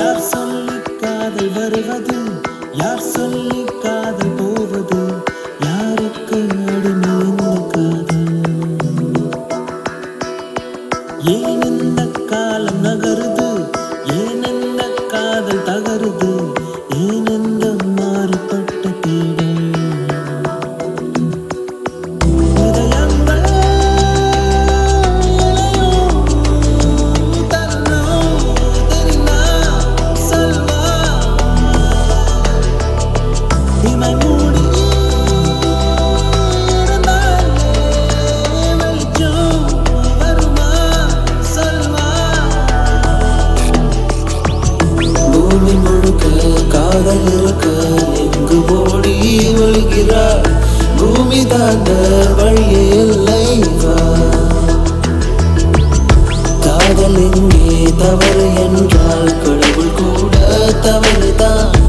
யார் சொல்லி காதல் வருவது யார் சொல்லி காதல் போவது யாருக்கு அடிமை இந்த காதல் ஏன் இந்த காலம் நகருது ஏன் இந்த காதல் தகருது ஏன் இந்த மாறுபட்ட தேடல் இதயங்கள் தரணும் தெரியுமா சொல்வா இமை மூடி இருந்தாலே வெளிச்சம் வருமா சொல்வா பூமி முழுக்க காதல் இருக்க எங்கு ஓடி ஒழுகிறார் பூமி தாண்ட வழியே இல்லை வா காதல் எங்கே தவறு என்றால் கடவுள் கூட தவறுதான்